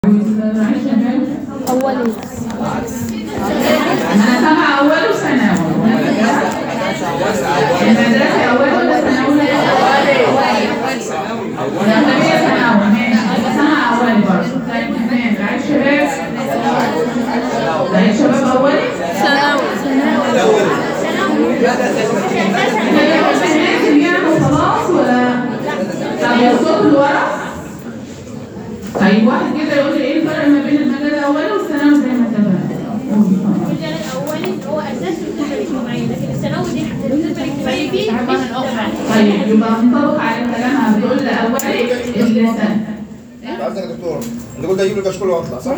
أولي أنا سامعة أول وثانوي المدرسة أول ولا ثانوي؟ الأغلبية ثانوي ماشي أنا سامعة أولي برضه طيب تمام رعاية شباب رعاية شباب أولي ثانوي لازم يعني خلاص ولا طب الصوت اللي ورا طيب واحد كده يقول لي ايه الفرق ما بين المجال الاولي والثانوي زي ما اتفقنا قولي طبعا. المجال الاولي هو اساس الخدمه الاجتماعيه لكن الثانوي دي الخدمه الاجتماعيه فيه مش الاخرى طيب يبقى منطبق على كلامها بتقول الاولي اللسان عايزك يا دكتور اللي قلت اجيب لك كشكول واطلع صح؟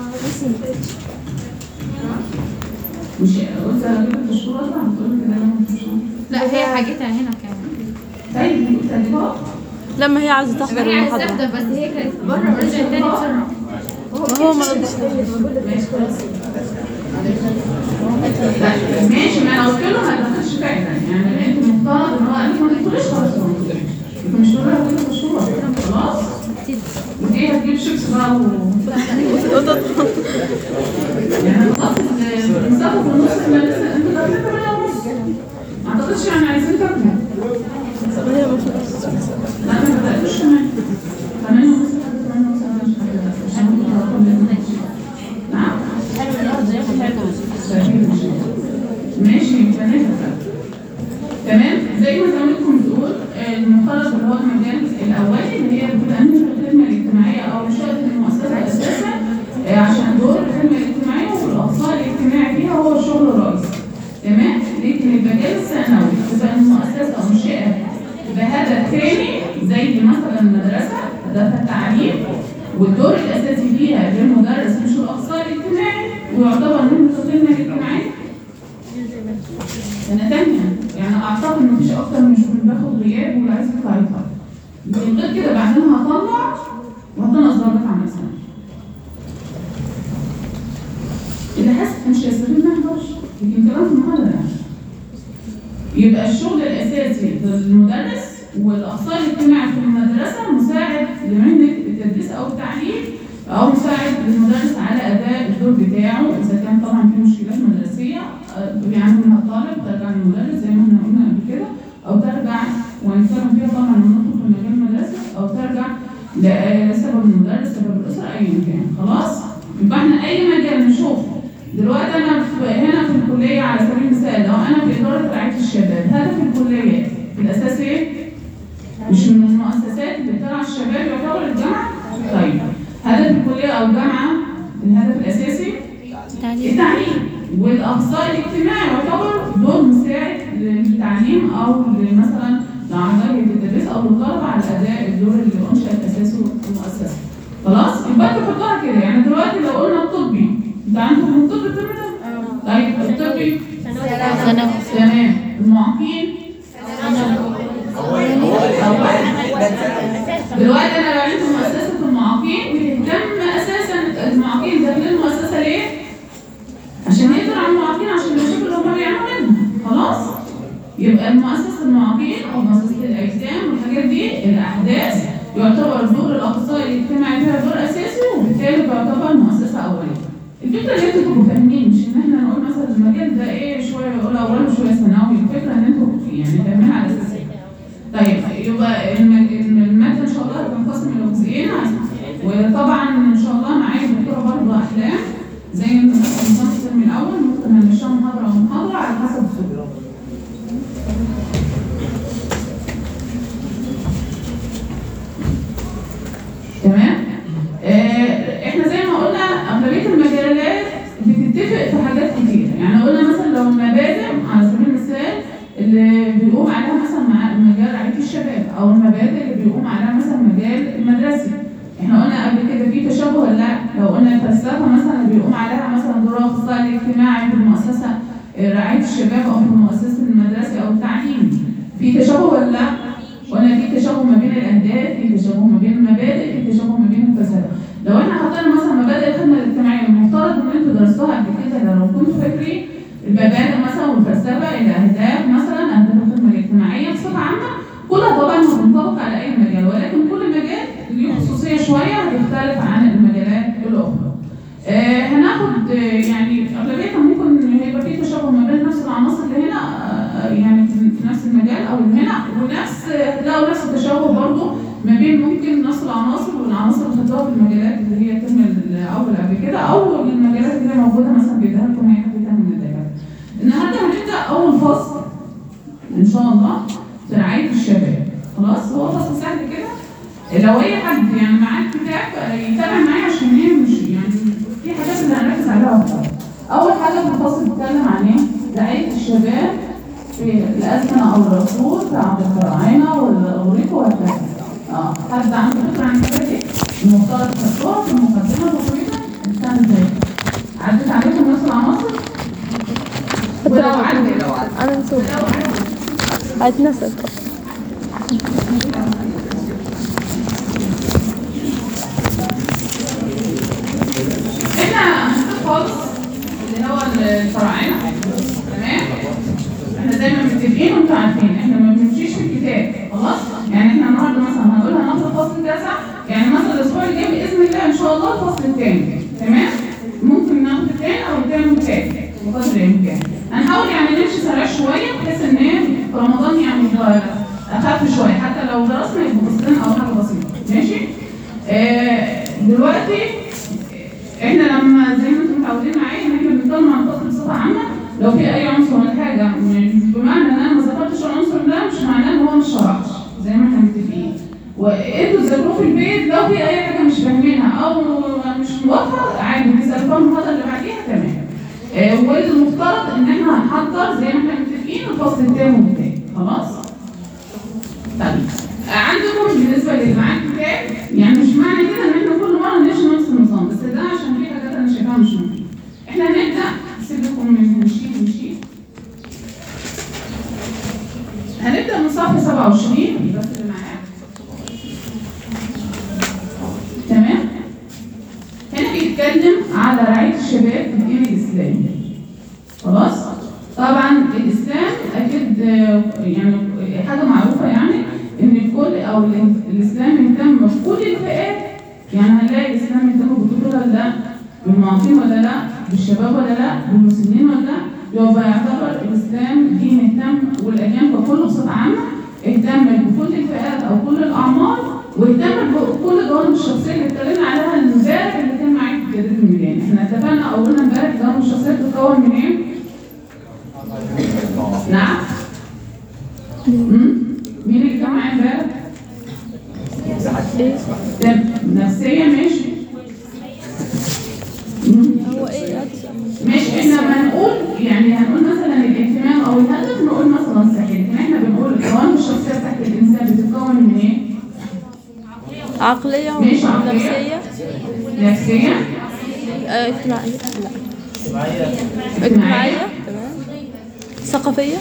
مش قلت اجيب لك الشهور اطلع بتقول كده أنا مش عارفة. لا هي حاجتها هنا كمان طيب قلت اجيبها لما هي عايزة تحضر هي عايزة المحاضرة تبدأ بس هي كانت بره ورجعت تاني بسرعة ما هو ما ردش ماشي خلاص طيب، ماشي ما انا قلت له ما تاخدش فايده يعني انت مفترض ان هو قال لك ما تدخليش خلاص هو يبقى مش هقول لك كده مشروع خلاص ودي هتجيب شيبس بقى و يعني خلاص المسافه في النص احنا لسه انتوا داخلين ثمانية ونص ما اعتقدش يعني عايزين تاكلوا هي المفروض لا ما بدأتوش كمان ثمانية ونص لحد ثمانية ونص أنا مش فاكرة. عشان كنت هروح من- نعم ماشي فنفهم تمام زي ما زميلكم بتقول المفترض اللي هو المجال الاولي اللي هي بتبقى انت الخدمه الاجتماعيه او مش شرط المؤسسه اساسا آه، عشان دور الخدمه الاجتماعيه والاخصائي الاجتماعي فيها هو الشغل الرئيسي تمام لكن المجال الثانوي تبقى المؤسسه منشئه بهدف تاني زي مثلا المدرسه هدفها التعليم والدور الاساسي فيها للمدرس مش الاخصائي الاجتماعي ويعتبر من الخدمه الاجتماعيه سنة تانية يعني أعتقد إن مفيش أكتر من شهور باخد غياب واللي عايز يطلع يطلع من غير كده بعدين هطلع وهتنقص درجات عن السنة اللي حاسس مش هيستفيد ما يحضرش لكن كلام في المحاضرة يعني يبقى الشغل الأساسي للمدرس والأخصائي الاجتماعي في المدرسة مساعد لمهنة التدريس أو التعليم أو مساعد للمدرس على أداء الدور بتاعه إذا كان طبعا في مشكلات مدرسية آه، بيعاني منها الطالب ترجع للمدرس زي ما احنا قلنا قبل كده أو ترجع ونتكلم فيها طبعا لما ندخل في المجال المدرسي أو ترجع لسبب المدرس سبب الأسرة أيا كان خلاص يبقى احنا أي مجال نشوفه دلوقتي أنا في هنا في الكلية على سبيل المثال لو أنا في إدارة رعاية الشباب هدف الكلية في الأساس إيه؟ مش من المؤسسات اللي بترعى الشباب يعتبر الجامعة؟ طيب هدف الكلية أو الجامعة الهدف الأساسي التعليم والأخصائي الاجتماعي يعتبر دور مساعد للتعليم أو مثلا لعملية التدريس أو للطلبة على أداء الدور اللي أنشأت أساسه المؤسسة. خلاص؟ يبقى أنت حطها كده يعني دلوقتي لو قلنا الطبي أنت عندكم من الطب الترم ده؟ طيب الطبي ثانوي تمام المعاقين دلوقتي انا لو عندي مؤسسه المعاقين بتهتم اساسا المعاقين داخل المؤسسه ليه؟ عشان يقدر على المعاقين عشان المشاكل اللي هم بيعملوا منها خلاص؟ يبقى المؤسسه المعاقين او مؤسسه الايتام والحاجات دي الاحداث يعتبر دور الاخصائي الاجتماعي فيها دور اساسي وبالتالي تعتبر مؤسسه اوليه. الفكره ان انتوا تبقوا فاهمين مش ان احنا نقول مثلا المجال ده ايه شويه يقول اول وشويه ثانوي الفكره ان انتوا يعني فاهمين على اساس ايه. طيب يبقى الم- الم- المادة إن شاء الله هتنقسم إلى جزئين وطبعا إن شاء الله معايا الدكتورة برضه أحلام زي ما نظام الترم الأول ممكن هنمشيها محاضرة ومحاضرة على حسب الصورة. تمام؟ آه، احنا زي ما قلنا اغلبيه المجالات بتتفق في حاجات كتير يعني قلنا مثلا لو المبادئ على سبيل المثال اللي بيقوم عليها مثلا مع مجال رعايه الشباب او المبادئ اللي بيقوم عليها مثلا مجال المدرسي احنا قلنا قبل كده في تشابه ولا لا لو قلنا الفلسفه مثلا اللي بيقوم عليها مثلا دور الاخصائي الاجتماعي في المؤسسه آه، رعايه الشباب او في المؤسسه المدرسي او التعليم في تشابه ولا لا قلنا في تشابه ما بين الاهداف في تشابه ما بين المبادئ في تشابه ما بين الفلسفه لو احنا حطينا مثلا مبادئ الخدمه الاجتماعيه المفترض ان انتوا درستوها قبل كده لو كنتوا فاكرين المبادئ مثلا والفلسفه الاهداف مثلا اهداف الخدمه الاجتماعيه بصفه عامه كلها طبعا بتنطبق على اي مجال ولكن كل مجال ليه خصوصيه شويه هتختلف عن المجالات آه، يعني اغلبيتها ممكن يبقى في تشابه ما بين نفس العناصر اللي هنا آه، يعني في في نفس المجال او اللي هنا ونفس تلاقوا نفس التشابه برضه ما بين ممكن نفس العناصر والعناصر اللي خدوها في المجالات اللي هي الترم الاول قبل كده او المجالات اللي هي موجوده مثلا بيديها لكم هي حته من الدكاتره. النهارده هنبدا اول فصل ان شاء الله في رعايه الشباب خلاص هو فصل سهل كده لو اي حد يعني معاه الكتاب يتابع معايا عشان هي مش يعني في حاجات اللي هنركز عليها اكتر اول حاجه في الفصل بيتكلم عن ايه رعايه الشباب في الازمنه او العصور في عبد الفراعنه والاغريق وهكذا اه حد عنده فكره عن الحاجات دي المفترض تحطوها في المقدمه تقريبا السنه ازاي عدت عليكم نفس العناصر ولو عدت انا نسوي لو عدت هتنسى احنا هنشوف خالص اللي هو الفراعنه تمام احنا زي ما متفقين وانتوا عارفين احنا ما بنمشيش في الكتاب خلاص يعني احنا النهارده مثلا هنقول هناخد فصل كذا يعني مثلا الاسبوع اللي جاي باذن الله ان شاء الله الفصل الثاني تمام ممكن ناخد الثاني او الثاني والثالث بقدر الامكان هنحاول يعني نمشي سريع شويه بحيث ان ايه في رمضان يعني يبقى اخف شويه حتى لو درسنا يبقى فصلين او حاجه بسيطه ماشي آه دلوقتي احنا لما زي ما انتم متعودين معايا ان احنا بنتكلم عن فصل بصفه عامه لو في اي عنصر ولا حاجه م- بمعنى ان انا ما ذكرتش العنصر ده مش معناه ان هو مش شرحش زي ما احنا متفقين وانتوا تذاكروه في البيت لو في اي حاجه مش فاهمينها او مش موافقه عادي تسالوا في المحاضره اللي بعديها تمام آه، والمفترض ان احنا هنحضر زي ما احنا متفقين الفصل التاني والتاني خلاص؟ طيب عندكم بالنسبه للي معاه كتاب يعني مش معنى كده ان احنا كل مره نمشي نفس النظام بس ده عشان في حاجات انا شايفاها مش مفيده. احنا هنبدا سيبكم من نشيل نشيل هنبدا من صفحه 27 بس اللي معايا تمام هنا بيتكلم على رعايه الشباب في الدين الاسلامي خلاص طبعا الاسلام اكيد آه، يعني حاجه معروفه يعني ان الكل او ال- الاسلام يهتم بكل الفئات يعني هنلاقي الاسلام يهتم بالطفل ولا لا بالمعاقين ولا لا بالشباب ولا لا بالمسنين ولا لا يبقى يعتبر الاسلام دين اهتم والاجيال ككل بصفه عامه اهتم بكل الفئات او كل الاعمار واهتم بكل الجوانب الشخصيه اللي اتكلمنا عليها امبارح اللي كان معاك في جديد الميدان احنا اتفقنا او قلنا امبارح الجوانب الشخصيه بتتكون من ايه؟ نعم مم؟ مين اللي كان معايا امبارح؟ طب نفسية ماشي مم. هو ايه أكثر؟ ماشي احنا هنقول يعني هنقول مثلا الاهتمام او الهدف نقول مثلا صحي لكن احنا بنقول الجوانب الشخصية بتاعت الانسان بتتكون من ايه؟ عقلية ماشي، عقلية. ونفسية نفسية آه، اجتماعية لا اجتماعية تمام ثقافية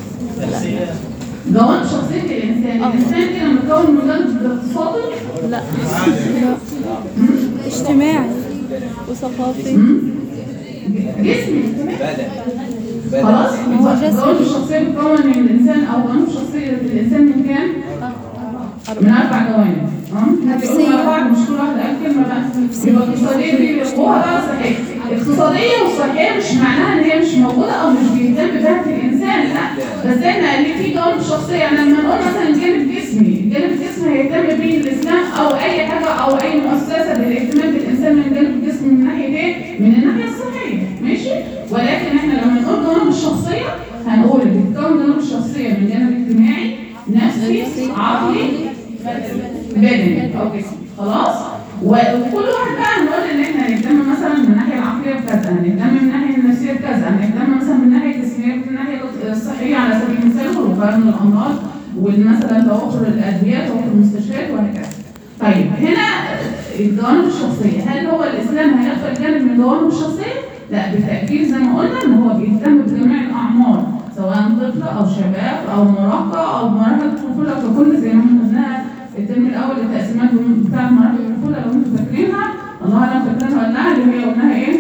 جوانب شخصية الانسان الانسان كده متكون مجرد اقتصادي لا لا اجتماعي وثقافي جسمي خلاص هو جسمي. جوانب الشخصية بتتكون من الانسان او جوانب شخصية الانسان من كام؟ من اربع جوانب نفسية بعض مش كل واحد قال كلمة بقى يبقى اقتصادية دي هو بقى صحيح اقتصادية والصحية مش معناها ان هي مش موجودة او مش بيهتم بها في الانسان لا بس احنا قال في جوانب شخصية يعني لما نقول مثلا الجانب الجسمي الجانب الجسمي هيهتم به الاسلام او اي حاجة او اي مؤسسة بالاهتمام بالانسان من الجانب الجسمي من ناحية ايه؟ من الناحية الصحية ماشي ولكن احنا لما نقول جوانب الشخصية هنقول بتتكون جوانب الشخصية من جانب اجتماعي نفسي عقلي بدني او جسمي خلاص وكل واحد بقى نقول ان احنا هنهتم مثلا من الناحيه العقليه بكذا هنهتم من الناحيه النفسيه بكذا هنهتم مثلا من الناحيه الجسميه من الناحيه الصحيه على سبيل المثال والوقايه من الامراض ومثلا توفر الادويه توفر المستشفيات وهكذا طيب هنا الجوانب الشخصيه هل هو الاسلام هيغفل جانب من الجوانب الشخصيه؟ لا بالتاكيد زي ما قلنا ان هو بيهتم بجميع الاعمار سواء طفل او شباب او مراهقه او مراحل الطفوله ككل زي ما احنا خدناها الترم الاول التقسيمات بتاعت مراحل الطفوله لو انتم فاكرينها الله اعلم فاكرينها ولا لا اللي هي قلناها ايه؟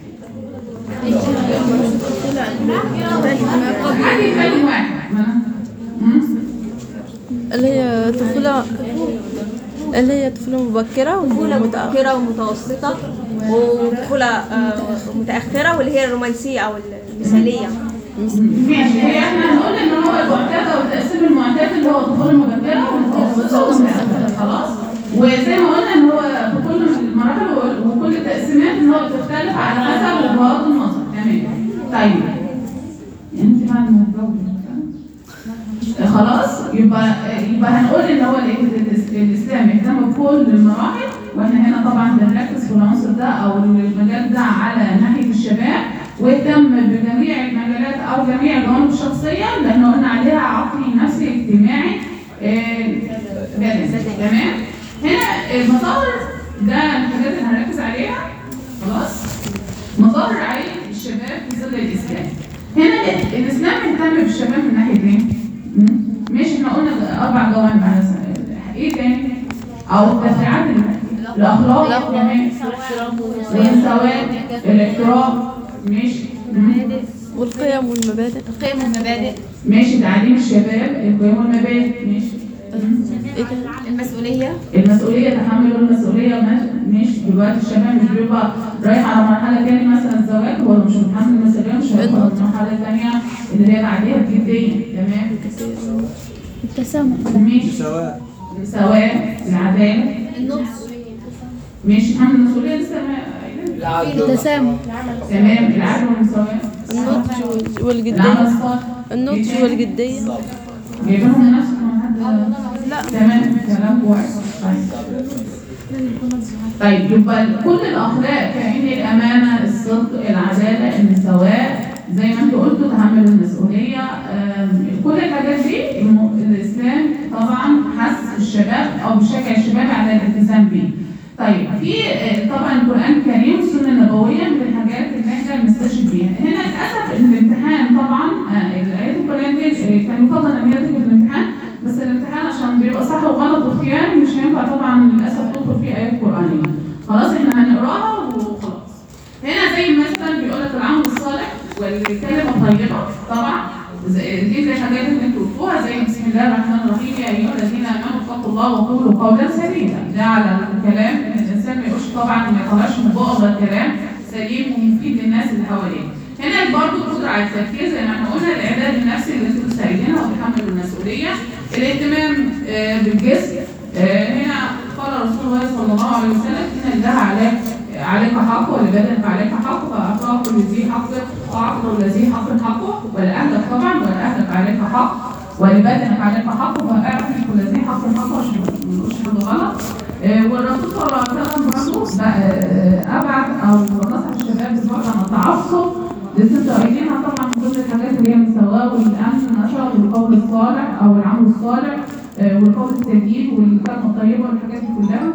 عادي كلمه واحد ما- مم. اللي هي طفولة اللي هي طفولة مبكرة طفولة ومتأخرة مبكرة ومتوسطة وطفولة آه، متأخرة واللي هي الرومانسية أو المثالية ماشي هي احنا هنقول ان هو المعتاد او التقسيم المعتاد اللي هو الطفوله المبكره والطفوله المتاخره خلاص وزي ما قلنا ان هو في كل المراحل وكل التقسيمات ان هو بتختلف على حسب وجهات النظر تمام طيب انت بعد ما تجاوبي خلاص يبقى يبقى هنقول ان هو الايه الإس- الاسلام اهتم بكل المراحل واحنا هنا طبعا بنركز في العنصر ده او المجال ده على ناحيه الشباب واهتم بجميع المجالات او جميع الجوانب الشخصيه لان قلنا عليها عقلي نفسي اجتماعي آه، بدني تمام هنا المظاهر ده الحاجات اللي هنركز عليها خلاص مظاهر رعايه الشباب في ظل الاسلام هنا الاسلام اهتم بالشباب من ناحيه ايه؟ مم. ماشي احنا قلنا اربع جوانب على س- ايه تاني؟ او التفريعات اللي- الاخلاق تمام الانسواد الاحترام ماشي مم. والقيم والمبادئ القيم والمبادئ ماشي تعليم الشباب القيم والمبادئ ماشي ايه ده؟ المسؤولية المسؤولية تحمل المسؤولية ماشي- ماشي دلوقتي الشباب مش بيبقى رايح على مرحلة تاني مثلا الزواج هو مش متحمل المسؤولية مش هيدخل على المرحلة التانية اللي هي بعديها الجدية تمام التسامح ماشي مساواة العدالة ماشي تحمل المسؤولية لسه ما التسامح تمام العدل والمساواة النضج وال- العمل والجدية الصالح النضج والجدية جايبينهم نفس لا تمام كلام كويس طيب طيب يبقى كل الاخلاق كأن الامانه الصدق العداله المساواه زي ما انتوا قلتوا تحمل المسؤوليه آم، كل الحاجات دي الم- الاسلام طبعا حث الشباب او بيشجع الشباب على الالتزام بيه طيب في آه، طبعا القران الكريم والسنه النبويه من الحاجات اللي احنا بنستشهد بيها هنا للاسف ان الامتحان طبعا آه، الايات القران دي آه، كان يفضل ان هي تكون الامتحان بس الامتحان عشان بيبقى صح وغلط واختياري مش هينفع طبعا للاسف تدخل فيه ايات قرانيه خلاص احنا هنقراها وخلاص هنا زي مثلا بيقول لك العمل الصالح والكلمه الطيبه طبعا زي- دي زي الحاجات اللي انتوا قلتوها زي بسم الله الرحمن الرحيم يا ايها الذين امنوا اتقوا الله وقولوا قولا سديدا ده على الكلام ان الانسان ما يقولش طبعا ما يطلعش من بقه غير كلام سليم ومفيد للناس اللي حواليه هنا برضه القدره على التفكير زي ما احنا قلنا الاعداد النفسي اللي انتوا لسه قايلينها وتحمل المسؤوليه الاهتمام آه، بالجسم آه، هنا قال رسول الله صلى الله عليه وسلم ان الله عليك عليك حق ولبدنك عليك حق فأعطاه كل ذي حق وأعطوا الذي حق حقه ولأهلك طبعا ولأهلك عليك حق ولبدنك عليك حق فأعطي كل ذي حق حقه عشان ما نقولش حاجة غلط آه، والرسول صلى الله عليه وسلم برضه آه، أبعد أو نصح الشباب بالبعد عن التعصب لسه انتوا قايلينها طبعا من ضمن الحاجات اللي هي المساواة والأمن النشر والقول الصالح أو العمل الصالح آه، والقول السديد والكلمة الطيبة والحاجات دي كلها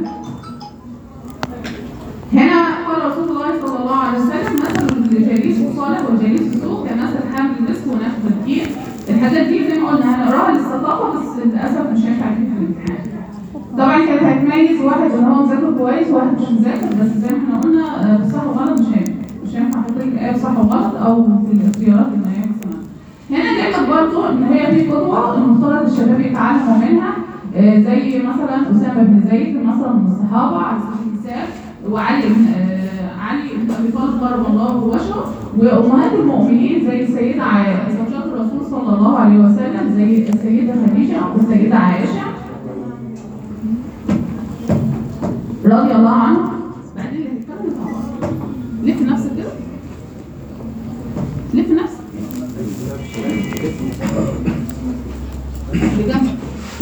هنا قال رسول الله صلى الله عليه وسلم مثل الجليس الصالح والجليس السوء كمثل حامل المسك ونفخ الكير الحاجات دي زي ما قلنا هنقراها للثقافه بس للاسف مش هينفع تيجي في الامتحان طبعا كانت هتميز واحد ان هو مذاكر كويس وواحد مش مذاكر بس زي ما احنا قلنا آه، صح وغلط مش هينفع مش هينفع احط لك ايه صح وغلط او في الاختيارات اللي هي مثلا هنا جايب لك برضه ان هي في قدوه المفترض الشباب يتعلموا منها آه، زي مثلا اسامه بن زيد مثلا من الصحابه على سبيل المثال وعلي بن آه، علي بن ابي طالب ضرب الله وجهه وامهات المؤمنين زي السيده عائشه زوجات الرسول صلى الله عليه وسلم زي السيده خديجه والسيده عائشه رضي الله عنها بعدين نتكلم مع بعض لف نفسك كده لف نفسك بجنب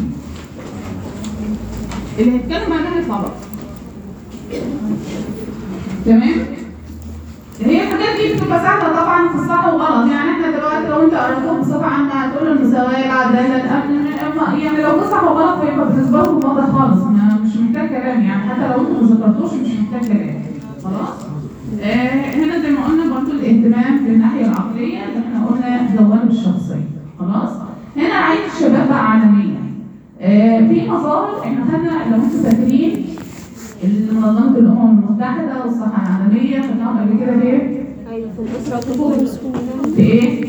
اللي هيتكلم عنها يطلع بره تمام هي الحاجات دي بتبقى سهله طبعا في الصح وغلط يعني احنا دلوقتي لو انت قريتهم بصفه عامه هتقول المساواه العداله الامن الأمن- يعني لو في صح وغلط هيبقى بالنسبه لكم واضح خالص ما مش محتاج كلام يعني حتى لو انتم ما ذكرتوش مش محتاج كلام خلاص آه هنا زي ما قلنا برضو الاهتمام بالناحيه العقليه اللي احنا قلنا الجوانب الشخصيه خلاص هنا رعايه الشباب بقى عالميا آه في مظاهر احنا خدنا لو انتم فاكرين منظمة الأمم المتحدة والصحة العالمية خدناهم قبل كده ليه؟ أيوة في الأسرة والطفولة في إيه؟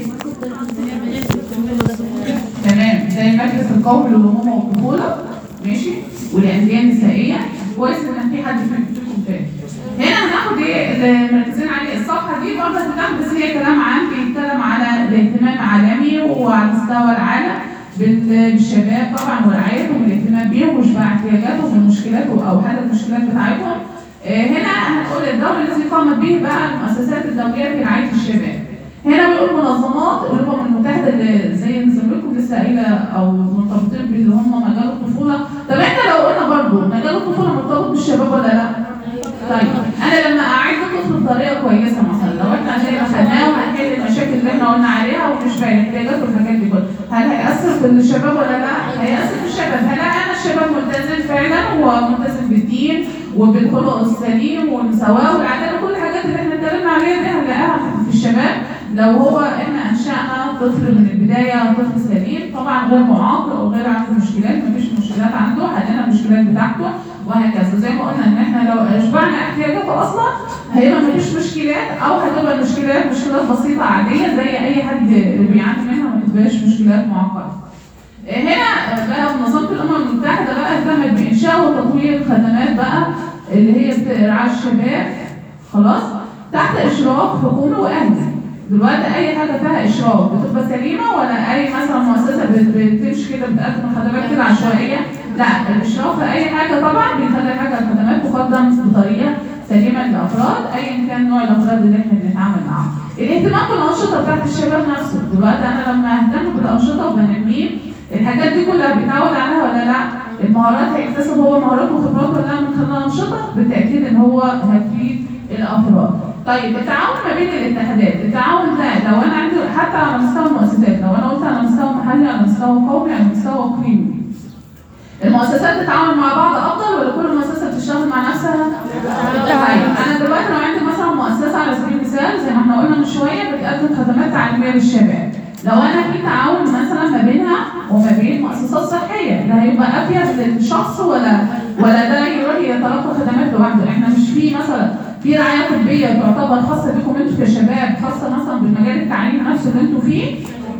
تمام زي المجلس القومي للأمومة والطفولة ماشي والأندية النسائية كويس إن في حد فيكم فاهم هنا هناخد إيه؟ اللي مركزين عليه الصفحه دي برضه هتتاخد بس هي كلام عام بيتكلم على الاهتمام عالمي وعلى مستوى العالم بال- بالشباب طبعا ورعايتهم والاهتمام بيهم واشباع احتياجاتهم والمشكلات او حل المشكلات بتاعتهم آه، هنا هنقول الدور الذي قامت به بقى المؤسسات الدوليه في رعايه الشباب هنا بيقول منظمات الامم المتحده اللي زي ما زميلكم لسه قايله او مرتبطين باللي هم مجال الطفوله طب احنا لو قلنا برضه مجال الطفوله مرتبط بالشباب ولا لا؟ طيب انا لما اعد الطفل بطريقه كويسه مثلا لو احنا زي ما خدناه وهنحل المشاكل اللي احنا قلنا عليها ومش باين احتياجات والحاجات دي كلها هل هيأثر في الشباب ولا لا؟ هيأثر في الشباب هل انا الشباب ملتزم فعلا هو ملتزم بالدين وبالخلق السليم والمساواه والعداله كل الحاجات اللي احنا اتكلمنا عليها دي هنلاقيها في الشباب لو هو احنا انشأنا طفل من البدايه طفل سليم طبعا غير معاق او غير عنده مشكلات مفيش مشكلات عنده حلينا المشكلات بتاعته وهكذا زي ما قلنا ان احنا لو اشبعنا احتياجاته اصلا هيبقى مفيش مشكلات او هتبقى المشكلات مشكلات بسيطه عاديه زي اي حد بيعاني منها ما تبقاش مشكلات معقده. هنا بقى منظمه الامم المتحده بقى اهتمت بانشاء وتطوير خدمات بقى اللي هي رعايه الشباب خلاص تحت اشراف حكومي واهلي دلوقتي اي حاجه فيها اشراف بتبقى سليمه ولا اي مثلا مؤسسه بت- بتمشي كده بتقدم خدمات كده عشوائيه لا الاشراف في اي حاجه طبعا بيخلي حاجه الخدمات تقدم بطريقه سليمه للافراد ايا كان نوع الافراد اللي احنا بنتعامل معاهم الاهتمام بالانشطه بتاعت الشباب نفسه دلوقتي انا لما اهتم بالانشطه وبنميه الحاجات دي كلها بيتعود عليها ولا لا المهارات هيكتسب هو مهارات وخبرات ولا لا من خلال الانشطه بالتاكيد ان هو هيفيد الافراد طيب التعاون ما بين الاتحادات التعاون ده لو انا عندي حتى على مستوى المؤسسات لو انا قلت على مستوى محلي على مستوى قومي على مستوى اقليمي المؤسسات تتعاون مع بعض افضل ولا كل مؤسسه بتشتغل مع نفسها؟ طيب انا دلوقتي لو عندي مثلا مؤسسه على سبيل المثال زي ما احنا قلنا من شويه بتقدم خدمات تعليميه للشباب لو انا في تعاون مثلا ما بينها وما بين مؤسسات صحيه ده هيبقى افيد للشخص ولا ولا ده يروح يتلقى خدمات لوحده احنا مش في مثلا في رعايه طبيه تعتبر خاصه بكم انتوا كشباب خاصه مثلا بالمجال التعليمي نفسه اللي انتوا فيه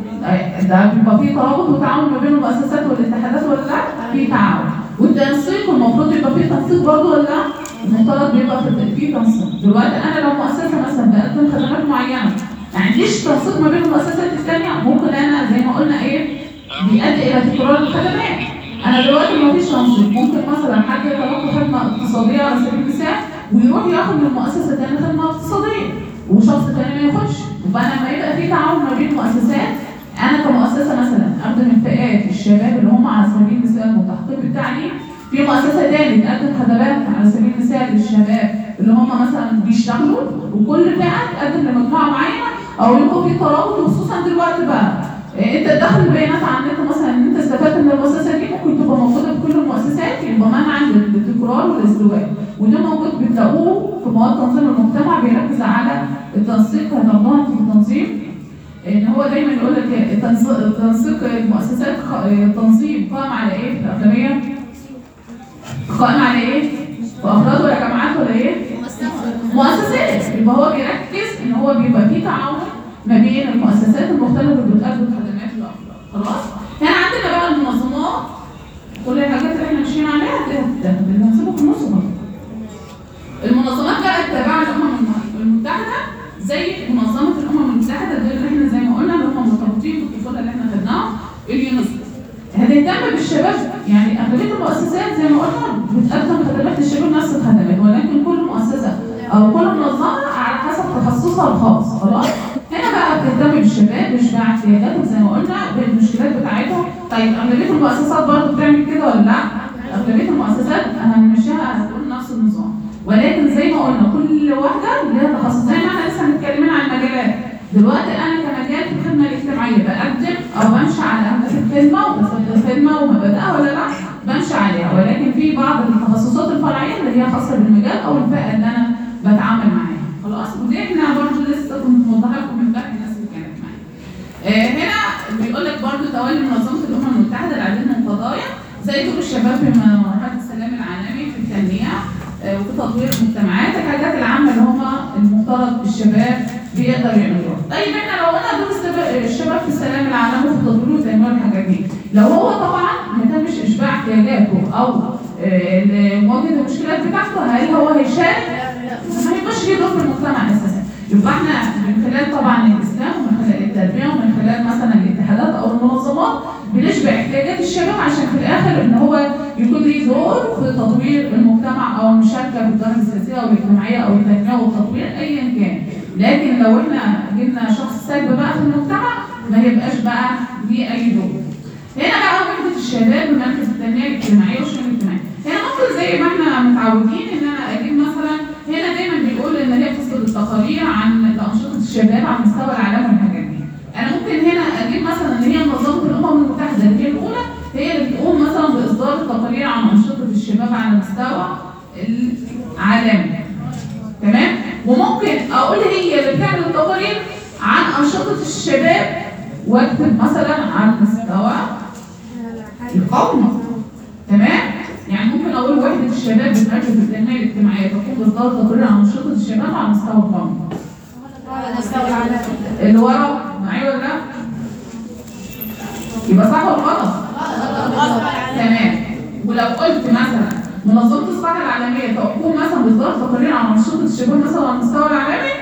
ده بيبقى فيه ترابط وتعاون ما بين المؤسسات والاتحادات ولا لا؟ في تعاون والتنسيق المفروض يبقى فيه تنسيق برضه ولا لا؟ المفترض بيبقى في فيه تنسيق دلوقتي انا لو مؤسسه مثلا بقدم خدمات معينه ما عنديش تنسيق ما بين المؤسسات الثانيه ممكن انا زي ما قلنا ايه بيؤدي الى تكرار الخدمات انا دلوقتي ما فيش تنسيق ممكن مثلا حد يتلقى خدمه اقتصاديه على سبيل المثال ويروح ياخد من مؤسسه ثانيه خدمه اقتصاديه وشخص ثاني ما ياخدش يبقى انا لما يبقى في تعاون ما بين مؤسسات انا كمؤسسه مثلا اخدم من فئات الشباب اللي هم على سبيل المثال متحقق بالتعليم في مؤسسه تاني تقدم خدمات على سبيل المثال للشباب اللي هم مثلا بيشتغلوا وكل فئه تقدم لمجموعه معينه او يبقى في ترابط وخصوصا دلوقتي بقى إيه، انت تدخل البيانات على النت مثلا ان انت استفدت من المؤسسه دي ممكن تبقى موجوده في كل المؤسسات يبقى منع عن التكرار والازدواج وده موجود بتلاقوه في مواد تنظيم المجتمع بيركز على التنسيق هتاخدوها في التنظيم ان هو دايما يقول لك التنسيق تنسيق المؤسسات خ- تنظيم قائم على ايه في الاغلبيه؟ قائم على ايه؟ في افراد ولا جماعات ولا ايه؟ مؤسسات يبقى هو بيركز ان هو بيبقى فيه تعاون ما بين المؤسسات المختلفه اللي بتقدم خدمات للافراد خلاص؟ هنا عندنا بقى المنظمات كل الحاجات اللي احنا ماشيين عليها ده ده اللي هنسيبه في النص برضه. المنظمات بقى التابعه للامم المتحده زي منظمه الامم المتحده دول اللي احنا زي ما قلنا اللي هم مرتبطين بالطفوله اللي احنا خدناها اليونسكو هتهتم بالشباب يعني اغلبيه المؤسسات زي ما قلنا بتقدم خدمات للشباب نفس الخدمات ولكن كل مؤسسه او كل منظمه على حسب تخصصها الخاص خلاص هنا بقى بتهتم بالشباب بيشبع احتياجاتهم زي ما قلنا بالمشكلات بتاعتهم طيب اغلبيه المؤسسات برضه بتعمل كده ولا لا؟ اغلبيه المؤسسات هنمشيها هتقول نفس النظام ولكن زي ما قلنا كل واحده ليها تخصص زي ما احنا لسه متكلمين عن المجالات دلوقتي انا كمجال في الخدمه الاجتماعيه بقدم او بمشي على اهداف الخدمه وبسبب الخدمه ومبادئها ولا لا بمشي عليها ولكن في بعض التخصصات الفرعيه اللي هي خاصه بالمجال او الفئه اللي انا بتعامل معاها خلاص ودي احنا برضه لسه كنت موضحه لكم من باقي الناس اللي كانت معايا آه، هنا بيقول لك برضه تولي منظمه الامم المتحده العديد من القضايا زي دور الشباب في مرحله السلام العالمي في التنميه آه، وفي تطوير المجتمعات الحاجات العامه اللي هم المفترض الشباب بيقدروا يعملوها. طيب احنا لو قلنا دور السب- الشباب في السلام العالمي وفي التطوير والتنميه والحاجات دي لو هو طبعا ما تمش اشباع احتياجاته او آه، مواجهه المشكلات بتاعته هل هو هيشارك؟ ما يبقاش ليه دور في المجتمع اساسا يبقى احنا من خلال طبعا الاسلام ومن خلال التربيه ومن خلال مثلا الاتحادات او المنظمات بنشبع احتياجات الشباب عشان في الاخر ان هو يكون ليه دور في تطوير المجتمع او المشاركه في الظاهره السياسيه او الاجتماعيه او التنميه والتطوير ايا كان لكن لو احنا جبنا شخص سلبي بقى في المجتمع ما يبقاش بقى ليه اي دور هنا بقى وحدة الشباب بمركز التنمية الاجتماعية والشؤون الاجتماعية. هنا ممكن زي ما احنا متعودين ان انا اجيب مثلا هنا دايما بيقول ان هي بتصدر التقارير عن انشطة الشباب على مستوى العالم والحاجات دي. انا ممكن هنا اجيب مثلا ان هي منظمة الامم المتحدة اللي هي الاولى هي اللي بتقوم مثلا باصدار التقارير عن انشطة الشباب على مستوى العالمي. تمام؟ وممكن اقول هي اللي بتعمل التقارير عن انشطة الشباب واكتب مثلا عن مستوى القومي تمام يعني ممكن اقول وحده الشباب بتركز التنميه الاجتماعيه تقوم باصدار تقرير عن انشطه الشباب على مستوى القومي اللي ورا معايا ولا لا؟ يبقى صح ولا غلط؟ تمام ولو قلت مثلا منظمه الصحه العالميه تقوم مثلا باصدار تقارير عن انشطه الشباب مثلا على المستوى العالمي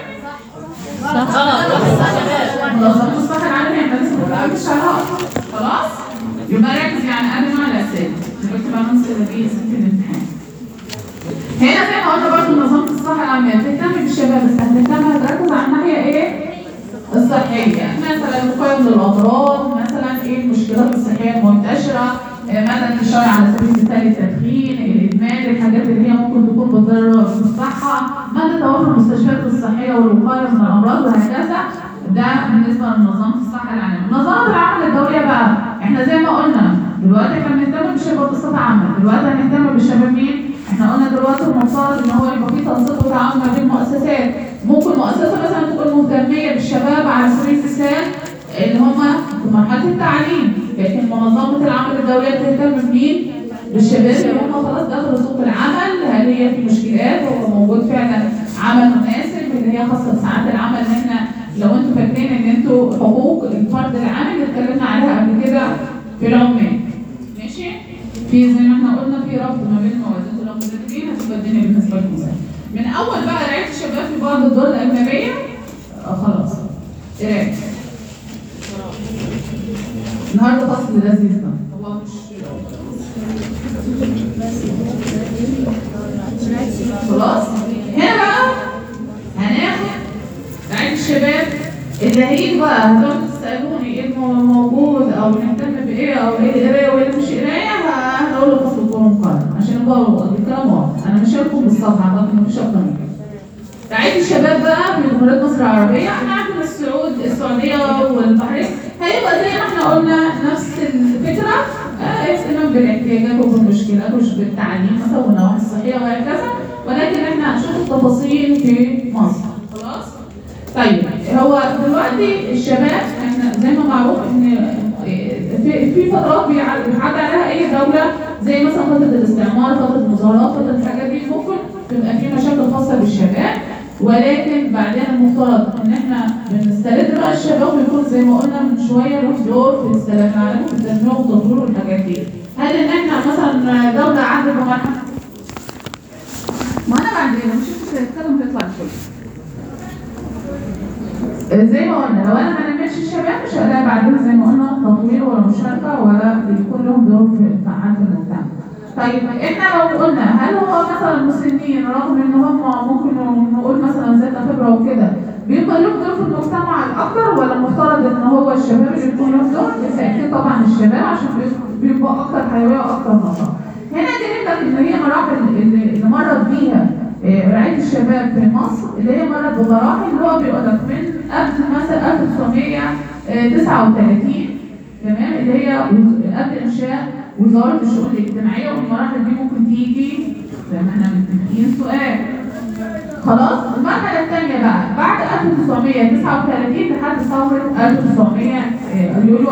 منظمه الصحه العالميه احنا لسه ما بنتكلمش عليها أصلاً. خلاص؟ يبقى ركز يعني قبل ما الاسئله دلوقتي بقى نص دقيقه ست الامتحان هنا زي ما قلنا برضه منظمه الصحه العالميه بتهتم بالشباب بس هتهتم هتركز على الناحيه ايه؟ الصحيه مثلا الوقايه من الامراض مثلا ايه المشكلات الصحيه المنتشره آه، مدى انتشار على سبيل المثال التدخين الادمان الحاجات اللي هي ممكن تكون بتضر بالصحه مدى توفر المستشفيات الصحيه والوقايه من الامراض وهكذا ده بالنسبه لمنظمه الصحه العالميه منظمه العمل الدوليه بقى احنا زي ما قلنا دلوقتي احنا بنهتم بالشباب بصفه عامه دلوقتي هنهتم بالشباب مين احنا قلنا دلوقتي المفترض ان هو يبقى في تنسيق وتعاون ما بين المؤسسات ممكن مؤسسه مثلا تكون مهتميه بالشباب على سبيل المثال اللي هم في مرحله التعليم لكن منظمه العمل الدوليه بتهتم بمين بالشباب اللي هم خلاص دخلوا سوق العمل هل هي في مشكلات هو موجود فعلا عمل مناسب اللي هي خاصه بساعات العمل ان احنا لو انتوا فاكرين ان انتوا حقوق الفرد العامل اللي اتكلمنا عليها قبل كده في العمال ماشي في زي ما احنا قلنا في ربط ما بين الموازين والمدربين هتبقى الدنيا بالنسبه لكم سهله من اول بقى قرايه الشباب في بعض الدول الاجنبيه آه خلاص قرايه النهارده فصل لذيذ ده هو مش خلاص هنا بقى هناخد رعاية الشباب اللي هيجي بقى هتقعدوا تسألوني ايه الم- موجود او نهتم بايه او ايه القراية وايه اللي مش قراية ه- هنقول له فصل الكورة مقارنة عشان يبقى الكلام واضح انا مش هلكم بالصفحة اعتقد مفيش اكتر من كده رعاية الشباب بقى في جمهورية مصر العربية احنا عندنا السعود السعودية والبحرين هيبقى زي ما احنا قلنا نفس الفكرة آه، اهتمام بالاحتياجات وبالمشكلات وش بالتعليم مثلا والنواحي الصحية وهكذا ولكن احنا هنشوف التفاصيل في مصر خلاص طيب هو دلوقتي الشباب احنا زي ما معروف ان في في فترات بيع- بيعدي عليها اي دوله زي مثلا فتره الاستعمار فتره المظاهرات فتره الحاجات دي ممكن تبقى في مشاكل خاصه بالشباب ولكن بعدين المفترض ان احنا بنسترد بقى الشباب ويكون زي ما قلنا من شويه له دور في السلام العالمي في التنميه والتطوير والحاجات دي هل ان احنا مثلا دوله عدت بمرحله ما انا بعدين مش هتتكلم هيطلع الكل زي ما قلنا لو انا ما نمتش الشباب مش هلاقي بعدين زي ما قلنا تطوير ولا مشاركه ولا يكون لهم دور في الفعال في المجتمع. طيب احنا لو قلنا هل هو مثلا المسنين رغم ان هم ممكن نقول مثلا ذات خبره وكده بيبقى لهم دور في المجتمع الاكبر ولا المفترض ان هو الشباب اللي يكون لهم دور؟ بالتاكيد طبعا الشباب عشان بي- بيبقى اكتر حيويه واكتر نشاط. هنا جايب لك ان هي مراحل اللي اللي مرت بيها آه، رعاية الشباب في مصر اللي هي مرت بمراحل اللي هو بيقول لك من قبل مثلا 1939 تمام اللي هي وز- قبل إنشاء وزارة الشؤون الاجتماعية والمراحل دي ممكن تيجي زي ما احنا متفقين سؤال خلاص المرحلة الثانية بقى بعد 1939 لحد ثورة 1900 آه، يوليو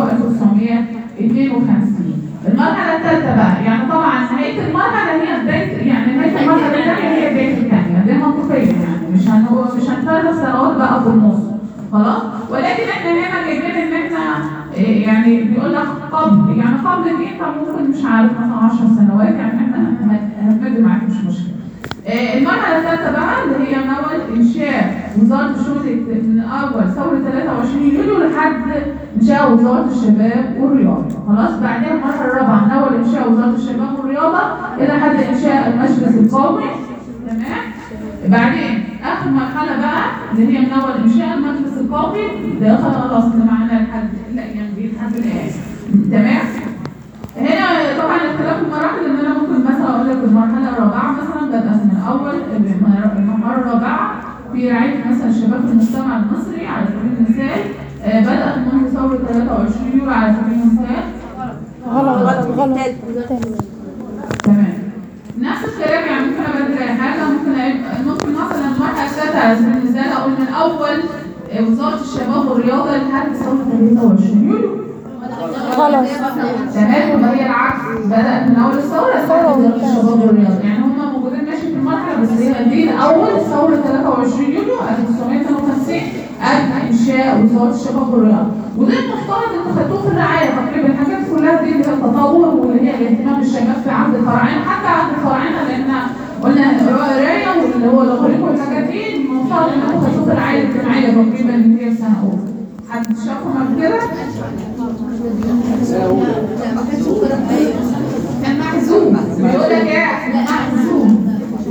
1952 المرحلة الثالثة بقى يعني طبعا نهاية المرحلة هي بداية يعني نهاية المرحلة الثانية هي بداية الثانية دي منطقية يعني مش هنقول مش هنفرق سنوات بقى في النص خلاص ولكن احنا هنا جايبين ان احنا إيه، يعني بيقول لك قبل يعني قبل دي طب ممكن مش عارف مثلا 10 سنوات يعني احنا هن- هنمد معاك مش مشكلة آه، المرحلة الثالثة بقى اللي هي من أول إنشاء وزارة الشؤون الاجت- من أول ثورة 23 يوليو لحد إنشاء وزارة الشباب والرياضة، خلاص بعدين المرحلة الرابعة من أول إنشاء وزارة الشباب والرياضة إلى حد إنشاء المجلس القومي، تمام؟ بعدين آخر مرحلة بقى اللي هي من أول إنشاء المجلس القومي ده خلاص اللي معانا لحد الأيام دي لحد الآن، تمام؟ هنا طبعا اختلاف المراحل ان انا ممكن مثلا اقول لك المرحله الرابعه مثلا بدات من اول المرحله الرابعه في رعايه مثلا شباب المجتمع المصري على سبيل المثال آه، بدات منذ ثوره 23 يوليو على سبيل المثال غلط غلط تمام نفس الكلام يعني ممكن ابدل اي حاجه ممكن أبقى- ممكن مثلا المرحله الثالثه على سبيل المثال اقول من اول آه، وزاره الشباب والرياضه لحد ثوره 23 يوليو غلط تمام يبقى هي العكس بدأت من أول الثورة لحد وزارة الشباب والرياضة يعني هم موجودين ماشي في المرحلة بس هي دي أول ثورة 23 يوليو 1952 قبل إنشاء وزارة الشباب والرياضة وده المفترض إنتوا خدتوه في الرعاية تقريبا الحاجات كلها دي اللي هي التطور واللي هي الاهتمام بالشباب في عهد الفراعنة حتى عهد الفراعنة لأن قلنا قراية واللي هو الأغريق والحاجات دي المفترض إنكم خدتوه في الرعاية الاجتماعية تقريبا اللي هي في سنة أولى حد شافهم قبل كده؟ كان محزوم بيقول لك ايه كان محزوم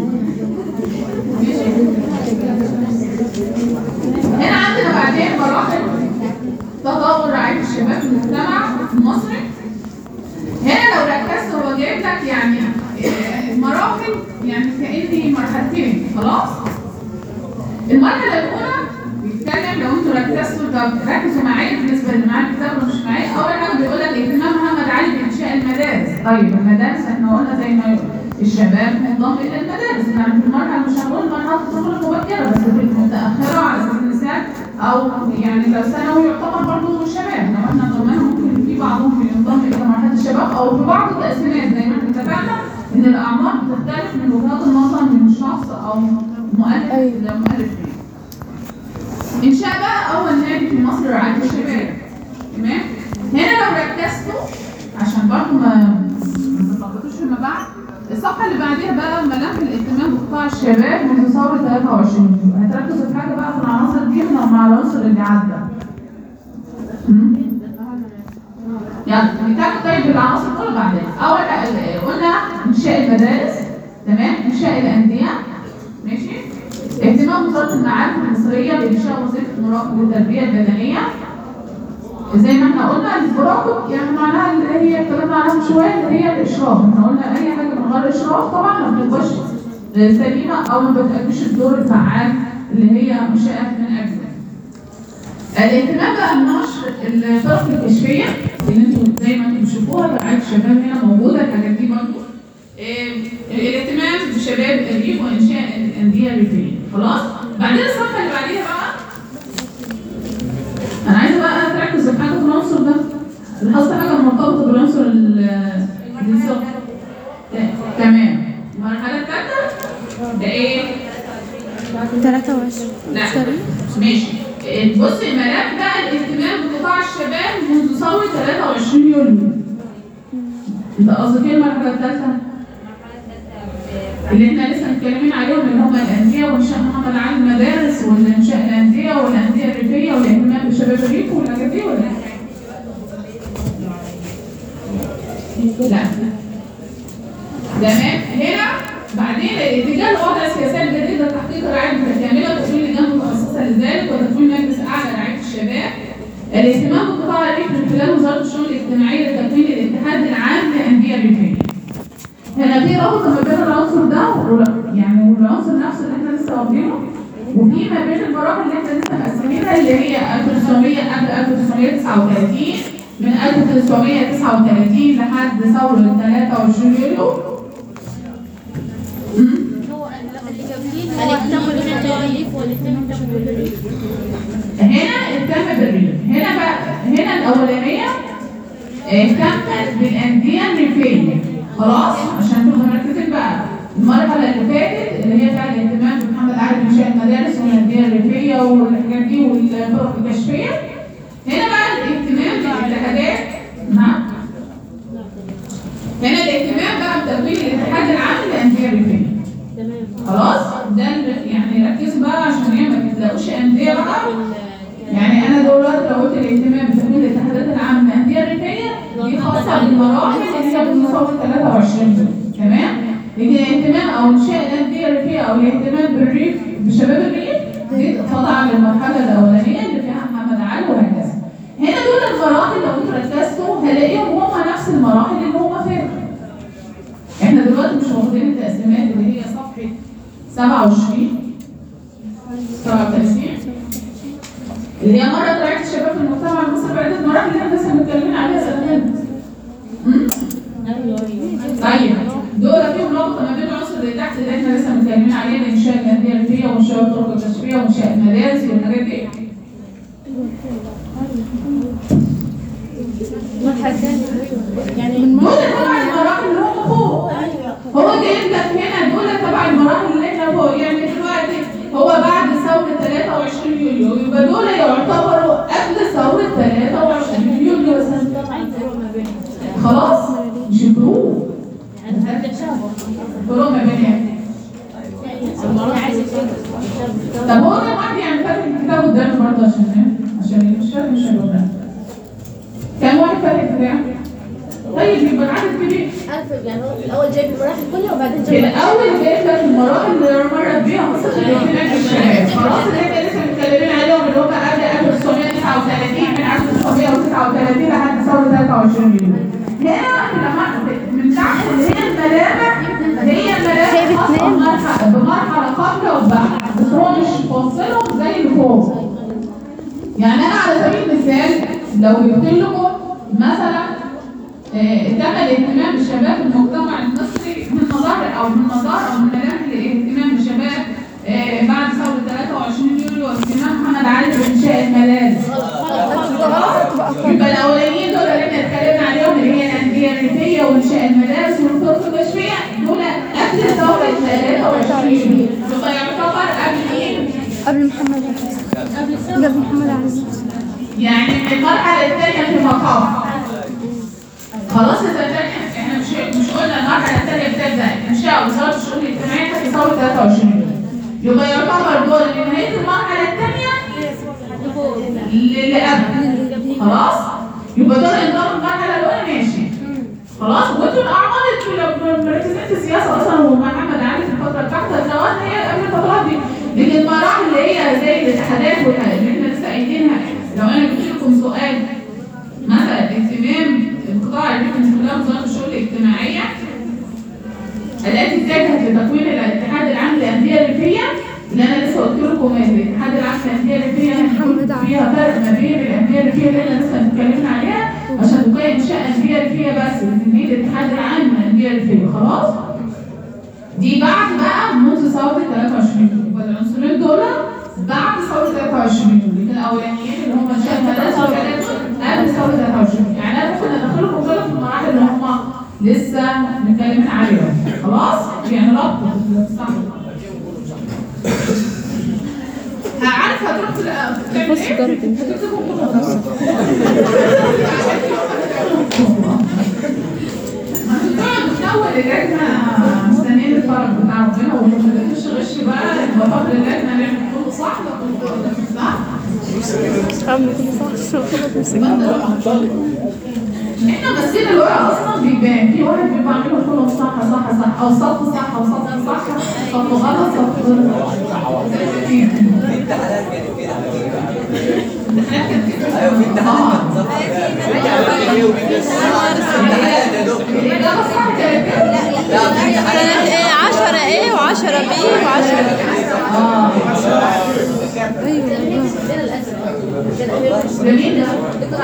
ماشي هنا عندنا بعدين مراحل تطور رعاية الشباب في المجتمع المصري هنا لو ركزت هو جايب لك يعني آه، مراحل يعني كأني مرحلتين خلاص المرحلة الأولى بيتكلم لو انتوا ركزتوا طب ركزوا معايا بالنسبة اللي معايا الكتاب واللي مش معايا أول حاجة بيقول لك اهتمام محمد علي بإنشاء المدارس طيب المدارس احنا قلنا زي ما الشباب منضم إلى المدارس يعني في المرحلة مش هنقول مرحلة الطفولة المبكرة بس في المتأخرة على سبيل المثال أو يعني لو ثانوي يعتبر برضه شباب لو احنا ضمنهم ممكن في بعضهم ينضم إلى مرحلة الشباب أو في بعض التقسيمات زي ما احنا اتفقنا إن الأعمار بتختلف من وجهات النظر من شخص أو مؤلف إلى مؤلف تاني. إنشاء بقى أول نادي في مصر رعاية الشباب تمام هنا لو ركزتوا عشان برضه ما ما تلخبطوش فيما بعد الصفحة اللي بعديها بقى ملف الاهتمام بقطاع الشباب منذ ثورة 23 هتركزوا في حاجة بقى في العناصر دي من مع العنصر اللي عدى مم؟ يلا نتابع طيب بالعناصر كلها بعدين أول حاجة قلنا إنشاء المدارس تمام إنشاء الأندية ماشي اهتمام وزارة المعارف المصرية بإنشاء وظيفة مراقب للتربية البدنية زي ما احنا قلنا المراقب يعني معناها اللي هي اتكلمنا عنها من شوية اللي هي الإشراف احنا قلنا أي حاجة من غير إشراف طبعا ما بتبقاش سليمة أو ما بتأديش الدور الفعال اللي هي منشأت من أجله الاهتمام بقى بنشر الطرق الكشفية اللي انتوا زي ما انتوا بتشوفوها رعاية الشباب هنا موجودة الحاجات دي برضه إيه، الاهتمام بشباب الريف وانشاء الانديه الريفيه خلاص بعدين الصفحه اللي بعديها بقى انا عايزه بقى تركز في حاجه في العنصر ده لاحظت حاجه مرتبطه بالعنصر ال- الانسان تمام المرحله الثالثه ده ايه 23 لا ماشي إيه، بصي الملف بقى الاهتمام بقطاع الشباب منذ ثوره 23 يوليو انت قصدك ايه المرحله الثالثه اللي احنا لسه متكلمين عليهم اللي هم الانديه وانشاء محمد علي المدارس وانشاء الانديه والانديه الريفيه والاهتمام بشباب الريف والحاجات دي ولا لا تمام هنا بعدين الاتجاه لوضع السياسات الجديده لتحقيق الرعايه المتكامله وتكوين لجان متخصصه لذلك وتكوين مجلس اعلى لرعايه الشباب الاهتمام بقطاع الريف من خلال وزاره الشؤون الاجتماعيه لتكوين الاتحاد العام للانديه الريفيه هنا في رابط ما بين العنصر ده وال- يعني والعنصر نفسه اللي احنا لسه واخدينه وفي ما بين المراحل اللي احنا لسه مقسمينها اللي هي 1900 قبل 1939 من 1939 لحد ثورة 23 يوليو مم. الاهتمام بالتعريف والاهتمام بالريف هنا اهتم بالريف هنا بقى هنا الأولانية اهتمت بالأندية الريفية خلاص عشان تبقوا مركزين بقى المرحلة اللي فاتت اللي هي بتاع الاهتمام بمحمد علي بإنشاء المدارس والأندية الريفية والحاجات دي والطرق الكشفية هنا بقى الاهتمام بالاتحادات نعم هنا الاهتمام بقى بتكوين الاتحاد العام للأندية الريفية تمام خلاص دي خاصة بالمراحل اللي هي بتصور 23 دول تمام؟ لكن الاهتمام أو إنشاء الأندية الريفية أو الاهتمام بالريف بشباب الريف دي خاضعة للمرحلة الأولانية اللي فيها محمد علي وهكذا. هنا دول المراحل لو انتوا ركزتوا هلاقيهم هما نفس المراحل اللي هما فاتوا. احنا دلوقتي مش واخدين التقسيمات اللي هي صفحة 27 37 اللي هي مرة طلعت الشباب في المجتمع المصري بعدة مراحل اللي احنا لسه متكلمين عليها زمان. أمم؟ طيب دول فيهم رابطة ما بين العنصر اللي تحت اللي احنا لسه متكلمين عليه انشاء الاندية الريفية وانشاء الطرق التشفية وانشاء المدارس والحاجات دي. يعني دول تبع المراحل اللي هم فوق هو جايب لك هنا دول تبع المراحل اللي احنا فوق يعني دلوقتي هو بعد ثورة 23 يوليو يبقى دول يعتبروا قبل ثورة 23 يوليو خلاص مش الفروق فروق ما بينهم طب هو كم واحد يعني فاتح الكتاب قدامي برضه عشان عشان اللي مش فاهم مش هيبقى كم واحد فاتح الكتاب؟ طيب يبقى العدد كبير عارف يعني هو في الاول جايب المراحل كلها وبعدين في جايب الاول جايب لك المراحل اللي مرت بيها قصه الاهتمام بالشباب خلاص اللي احنا لسه متكلمين عليهم اللي هم قبل 1939 من 1939 لحد ثوره 23 يوليو هنا لما من تحت اللي هي الملامح هي الملامح خاصه بمرحله بمرحله قبل وبعد بس هو مش فاصلهم زي اللي فوق يعني انا على سبيل المثال لو جبت لكم مثلا آه، تم الاهتمام بشباب المجتمع المصري من مظاهر او من مظاهر او من ملامح الاهتمام بشباب آه، بعد ثوره 23 يوليو واهتمام محمد علي بانشاء المدارس يبقى الاولانيين دول اللي احنا اتكلمنا عليهم اللي هي الانديه الريفيه وانشاء المدارس والطرق التشفيه دول قبل ثوره 23 يوليو يبقى يعتبر قبل مين؟ قبل محمد علي قبل محمد علي يعني من المرحلة الثانية في المقام خلاص يا ثانية احنا مش مش قلنا المرحلة الثانية بتبدأ إنشاء وزارة الشؤون الاجتماعية في ثورة 23 يبقى يعتبر دول لنهاية المرحلة الثانية اللي قبل خلاص يبقى دول انضموا المرحلة الأولى ماشي خلاص وانتوا الأعمار اللي مركزين في السياسة أصلا ومحمد علي في الفترة بتاعته النواه هي قبل الفترات دي لكن المراحل اللي هي زي الاتحادات والحاجات اللي احنا لسه قايلينها لو انا جبت لكم سؤال مثلا اهتمام القطاع الريفي من خلال وزاره الشؤون الاجتماعيه التي اتجهت لتكوين الاتحاد العام للانديه الريفيه اللي انا لسه قلت لكم الاتحاد العام للانديه الريفيه هيكون فيها فرق ما بين الانديه الريفيه اللي احنا لسه اتكلمنا عليها عشان تكون انشاء انديه ريفيه بس دي الاتحاد العام للانديه الريفيه خلاص دي بعد بقى منذ ثورة 23 يبقى العنصرين دول بعد ثورة 23 لكن الأولانيين اللي هم انشاء المدارس والحاجات دول قبل ثورة 23 يعني أنا ممكن أدخلكم دول في المراحل اللي هم لسه متكلمين عليهم خلاص؟ يعني ربط عارف هتروح في بص ضرب ما تقعد تحول اللجنة مستنيين الفرق بتاع ربنا وما تقدرش غش بقى يبقى فضل اللجنة نعمل كله صح ده كله غلط، صح؟ احنا ماسكين الورقة اصلا بيبان في واحد بيبقى عامله كله صح صح صح او صف صح او صف صح صف غلط صف غلط ايوه في امتحانات الإجابة صح كده كانت ايه 10 ايه و10 بي و10 جميل ده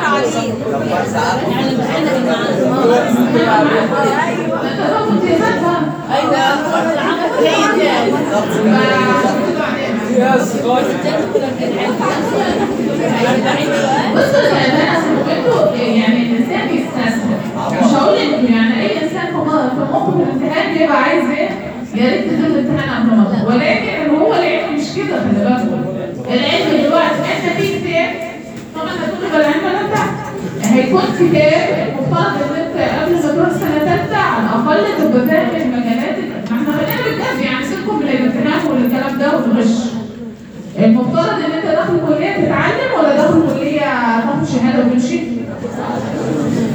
بصوا يا جماعه انتوا يعني الانسان بيستسهل مش هقول انتوا يعني اي انسان في م- في موقف الامتحان بيبقى عايز ايه؟ يا ريت تدخل الامتحان قبل ما أدخل. ولكن هو العلم مش كده خلي بالكم العلم دلوقتي احنا في كتاب طبعا هتقولوا بالعلم ولا بتاع هيكون كتاب المفترض ان انت قبل ما تروح سنه ثالثه على الاقل تبقى فاهم المجالات ما احنا خلينا بالجد يعني سيبكم من الامتحان والكلام ده والغش المفترض ان انت داخل كليه تتعلم ولا داخل كليه تاخد شهاده وتمشي؟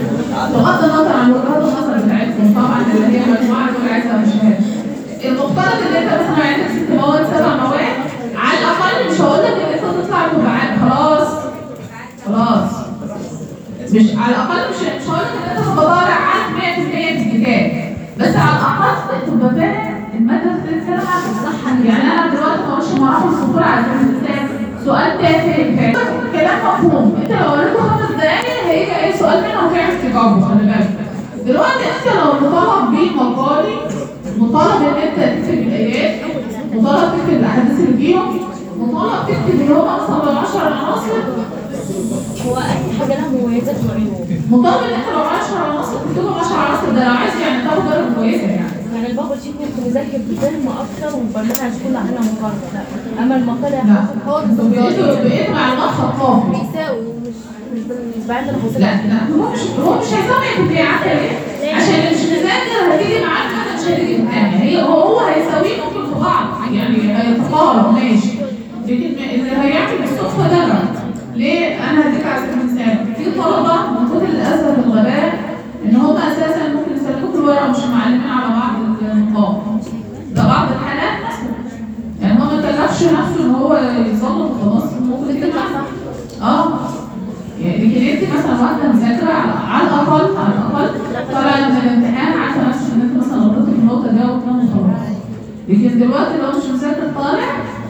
بغض النظر عن وجهات النظر بتاعتكم طبعا اللي هي مجموعه دول عايزه مشاهد المفترض ان انت مثلا عندك ست مواد سبع مواد على الاقل مش هقول لك ان انت تطلع دفعات خلاص خلاص مش على الاقل مش مش هقول لك ان انت تبقى طالع عارف 100% في الكتاب بس على الاقل تبقى فاهم الماده بتتكلم عن صح يعني انا دلوقتي ما اقولش مراحل الخطوره على سبيل المثال سؤال تافه كلام مفهوم انت لو قريته خمس دقايق هيجي اي سؤال منه وتعرف تجاوبه خلي بالك دلوقتي انت لو مطالب بيك مقالي مطالب ان انت تكتب الايات مطالب تكتب الاحاديث اللي فيهم مطالب تكتب اللي هم مثلا 10 عناصر هو اي حاجه لها مميزات وعيوب مطالب ان انت لو 10 عناصر تكتبهم 10 عناصر ده لو عايز يعني تاخد درجه كويسه يعني يعني البابل شيت ممكن نذاكر بفهم اكتر والبرنامج كله علينا مقارنه لا اما المقاله لا بقيتوا بقيتوا معلومات ثقافي بيساوي ومش مش مش بعد انا لا لا هو مش هو مش هيساوي في عارفه ليه؟ عشان اللي مش مذاكر هتيجي معاه المادة مش هتيجي في الثانية هي هو هو هيساويه ممكن في بعض يعني هيتقارب ماشي لكن اللي هيعمل بالصدفة ده غلط ليه؟ أنا هديك على سبيل المثال في طلبة من كتر للأسف الغباء إن هم أساسا ممكن يسلكوا الورقة مش معلمين على بعض النقاط ده بعض الحالات مثلا يعني هو ما كلفش نفسه إن هو يظلم خلاص ممكن تطلع صح اه يعني لكن انت مثلا واحده مذاكره على على الاقل على الاقل طالعه من الامتحان عارفه نفسك ان انت مثلا غلطت في النقطه دي وتنام خلاص لكن دلوقتي لو مش مذاكر طالع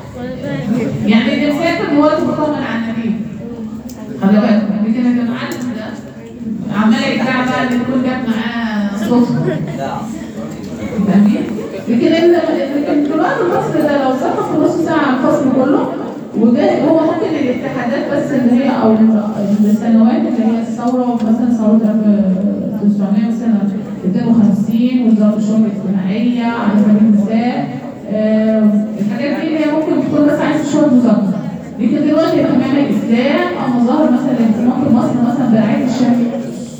يعني اللي مذاكر دلوقتي بطمن على النتيجه خلي بالك لكن اللي معلم ده عمال يرجع بقى اللي يكون جت معاه صدفه فاهمين؟ لكن ال- لكن دلوقتي الفصل ده لو ذاكر في نص ساعه الفصل كله وده هو ممكن الاتحادات بس اللي هي او السنوات اللي هي الثوره مثلا ثوره 1900 مثلا 52 وزاره الشؤون الاجتماعيه على سبيل المثال آه، الحاجات دي اللي هي ممكن تكون بس عايزه شويه مذاكره لكن دلوقتي اهتمام الاسلام او مظاهر مثلا الاهتمام في مصر مثلا برعايه الشريعه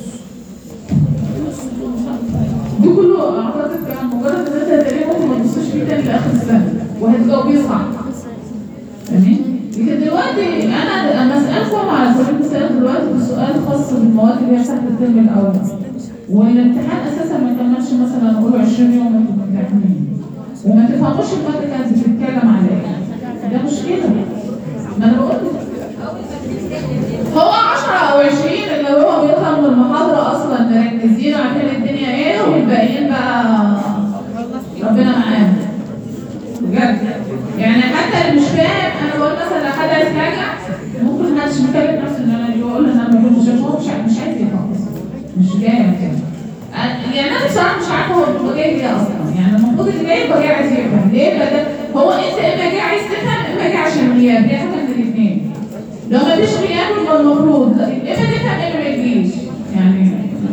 دي كله اعتقد كان مجرد ان انت تقريبا ممكن ما تبصش فيه تاني لاخر السنه وهتجاوبيه صح تمام لكن دلوقتي انا لما اسالكم على سبيل المثال دلوقتي بسؤال خاص بالمواد اللي هي بتاعت الترم الاول والامتحان اساسا ما كملش مثلا نقول 20 يوم انتوا ممتحنين وما تفهموش الماده كانت بتتكلم على ايه ده مشكله ما انا بقول لك. هو 10 او 20 اللي هو بيطلع من المحاضره اصلا مركزين عارفين الدنيا ايه والباقيين بقى ربنا معاهم بجد يعني حتى اللي مش فاهم انا بقول مثلا لو حد عايز حاجه ممكن محدش مكلم نفسه ان انا يقول ان انا ما بحبش هو مش عايز- مش عايز يفهم مش جاي كده يعني انا بصراحه مش عارفه هو بيبقى جاي ليه اصلا يعني المفروض اللي جاي يبقى جاي عايز يفهم ليه بدل هو انت اما جاي عايز تفهم اما جاي عشان غياب دي حاجه من الاثنين لو ما فيش غياب يبقى المفروض لا، اما تفهم اما ما يجيش يعني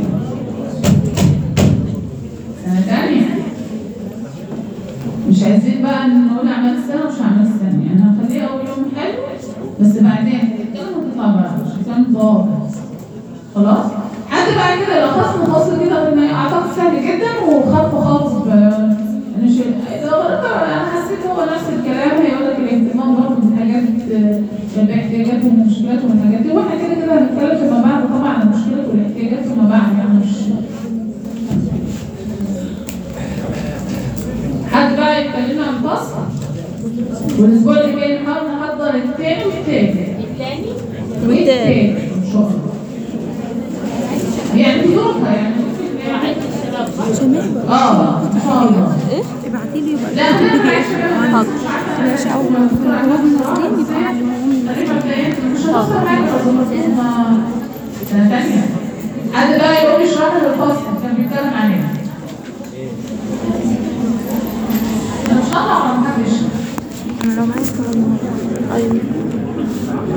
سنه ثانيه مش عايزين بقى نقول اعمال السنه ومش اعمال السنه يعني هنخليها اول يوم حلو بس بعدين تتكلم وتطلع بره مش هتكلم ضابط خلاص حد بعد كده لو خصم فصل كده قلنا اعتقد سهل جدا وخط خط مش لو قررت انا حسيت هو نفس الكلام هيقول لك الاهتمام برضه بالحاجات آه، باحتياجاتهم ومشكلاتهم والحاجات دي واحنا كده كده هنتكلم فيما بعد طبعا عن المشكلات والاحتياجات فيما بعد يعني مش حد بقى يتكلمنا عن الفصل والاسبوع اللي جاي نحاول نحضر التاني والتالت الثاني والتالت ان شاء الله يعني في ظروفها يعني ممكن وعيد الشباب صح؟ اه ان شاء الله ابعتي لي لا انا معايا شباب حاضر ماشي اول ما نخرج المصريين يبقى علموهم تقريبا تلاقي مش هنوصل حاجه اظن هم سنه ثانيه حد بقى يقول يشرح لي الفصل كان بيتكلم عليه انا مش هطلع ولا محدش انا لو معايا كمان ايوه